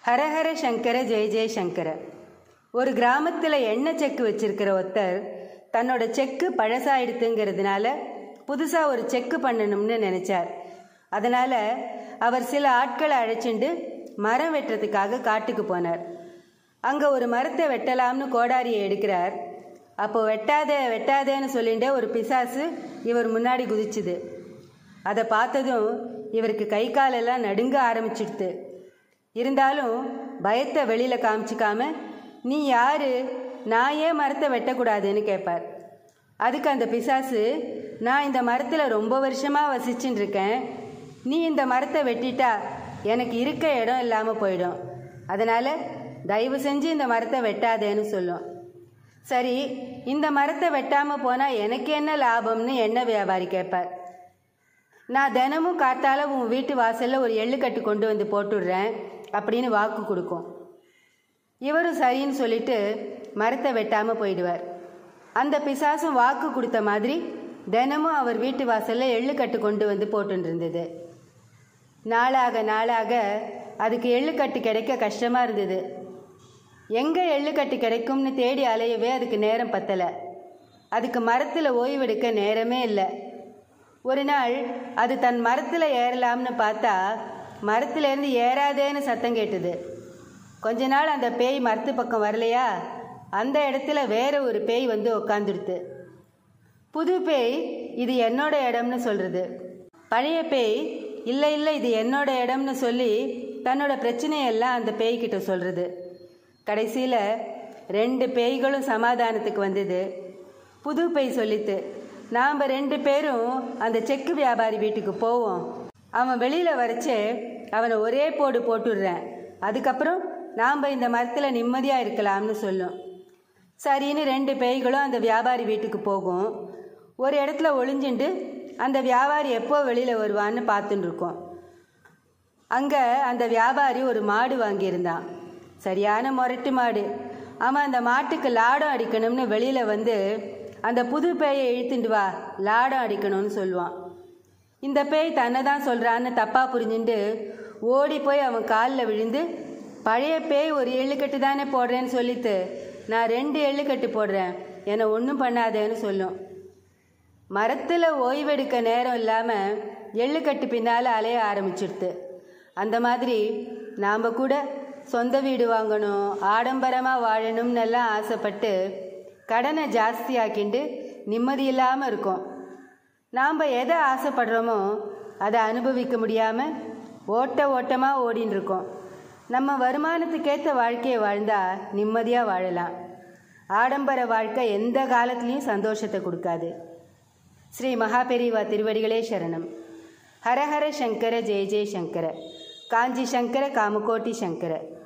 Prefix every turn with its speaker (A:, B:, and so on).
A: ஹரஹர சங்கர ஜெய ஜெய சங்கர ஒரு கிராமத்தில் எண்ணெய் செக்கு வச்சிருக்கிற ஒருத்தர் தன்னோட செக்கு பழசாயிடுத்துங்கிறதுனால புதுசாக ஒரு செக்கு பண்ணணும்னு நினச்சார் அதனால் அவர் சில ஆட்களை அழைச்சிண்டு மரம் வெட்டுறதுக்காக காட்டுக்கு போனார் அங்கே ஒரு மரத்தை வெட்டலாம்னு கோடாரியை எடுக்கிறார் அப்போ வெட்டாதே வெட்டாதேன்னு சொல்லிட்டு ஒரு பிசாசு இவர் முன்னாடி குதிச்சுது அதை பார்த்ததும் இவருக்கு கை காலெல்லாம் நடுங்க ஆரம்பிச்சிடுது இருந்தாலும் பயத்தை வெளியில் காமிச்சிக்காம நீ யாரு நான் ஏன் மரத்தை வெட்டக்கூடாதுன்னு கேட்பார் அதுக்கு அந்த பிசாசு நான் இந்த மரத்தில் ரொம்ப வருஷமாக வசிச்சுட்டு இருக்கேன் நீ இந்த மரத்தை வெட்டிட்டா எனக்கு இருக்க இடம் இல்லாமல் போயிடும் அதனால் தயவு செஞ்சு இந்த மரத்தை வெட்டாதேன்னு சொல்லும் சரி இந்த மரத்தை வெட்டாமல் போனால் எனக்கு என்ன லாபம்னு எண்ணெய் வியாபாரி கேட்பார் நான் தினமும் காத்தால உன் வீட்டு வாசலில் ஒரு எள்ளுக்கட்டு கொண்டு வந்து போட்டுடுறேன் அப்படின்னு வாக்கு கொடுக்கும் இவரும் சரின்னு சொல்லிட்டு மரத்தை வெட்டாமல் போயிடுவார் அந்த பிசாசும் வாக்கு கொடுத்த மாதிரி தினமும் அவர் வீட்டு வாசலில் எள்ளுக்கட்டு கொண்டு வந்து போட்டுட்டு இருந்தது நாளாக நாளாக அதுக்கு எள்ளுக்கட்டு கிடைக்க கஷ்டமாக இருந்தது எங்கே எள்ளுக்கட்டு கிடைக்கும்னு தேடி அலையவே அதுக்கு நேரம் பத்தலை அதுக்கு மரத்தில் ஓய்வெடுக்க நேரமே இல்லை ஒரு நாள் அது தன் மரத்தில் ஏறலாம்னு பார்த்தா மரத்துலேருந்து ஏறாதேன்னு சத்தம் கேட்டுது கொஞ்ச நாள் அந்த பேய் மரத்து பக்கம் வரலையா அந்த இடத்துல வேற ஒரு பேய் வந்து உக்காந்துடுது புது பேய் இது என்னோட இடம்னு சொல்கிறது பழைய பேய் இல்லை இல்லை இது என்னோட இடம்னு சொல்லி தன்னோட பிரச்சனையெல்லாம் அந்த பேய்கிட்ட சொல்கிறது கடைசியில் ரெண்டு பேய்களும் சமாதானத்துக்கு வந்தது புது பேய் சொல்லித்து நாம் ரெண்டு பேரும் அந்த செக்கு வியாபாரி வீட்டுக்கு போவோம் அவன் வெளியில் வரைச்சே அவனை ஒரே போடு போட்டுடுறேன் அதுக்கப்புறம் நாம் இந்த மரத்தில் நிம்மதியாக இருக்கலாம்னு சொல்லும் சரின்னு ரெண்டு பேய்களும் அந்த வியாபாரி வீட்டுக்கு போகும் ஒரு இடத்துல ஒளிஞ்சுண்டு அந்த வியாபாரி எப்போ வெளியில் வருவான்னு பார்த்துட்டு இருக்கோம் அங்கே அந்த வியாபாரி ஒரு மாடு வாங்கியிருந்தான் சரியான முரட்டு மாடு அவன் அந்த மாட்டுக்கு லாடம் அடிக்கணும்னு வெளியில் வந்து அந்த புது பேயை இழுத்துட்டு வா லாடம் அடிக்கணும்னு சொல்லுவான் இந்த பேய் தன்னை தான் சொல்கிறான்னு தப்பாக புரிஞ்சுட்டு ஓடி போய் அவன் காலில் விழுந்து பழைய பேய் ஒரு எள்ளுக்கட்டு தானே போடுறேன்னு சொல்லிட்டு நான் ரெண்டு எள்ளுக்கட்டு போடுறேன் என்னை ஒன்றும் பண்ணாதேன்னு சொல்லும் மரத்தில் ஓய்வெடுக்க நேரம் இல்லாமல் எள்ளுக்கட்டு பின்னால் அலைய ஆரம்பிச்சிடுது அந்த மாதிரி நாம் கூட சொந்த வீடு வாங்கணும் ஆடம்பரமாக வாழணும்னு எல்லாம் ஆசைப்பட்டு கடனை ஜாஸ்தியாக்கிண்டு நிம்மதி இல்லாமல் இருக்கோம் நாம் எதை ஆசைப்படுறோமோ அதை அனுபவிக்க முடியாமல் ஓட்ட ஓட்டமாக ஓடின்னு இருக்கோம் நம்ம வருமானத்துக்கேற்ற வாழ்க்கையை வாழ்ந்தால் நிம்மதியாக வாழலாம் ஆடம்பர வாழ்க்கை எந்த காலத்துலேயும் சந்தோஷத்தை கொடுக்காது ஸ்ரீ மகாபெரிவா திருவடிகளே சரணம் ஹரஹர சங்கர ஜெய ஜெய சங்கர காஞ்சி சங்கர காமகோட்டி சங்கர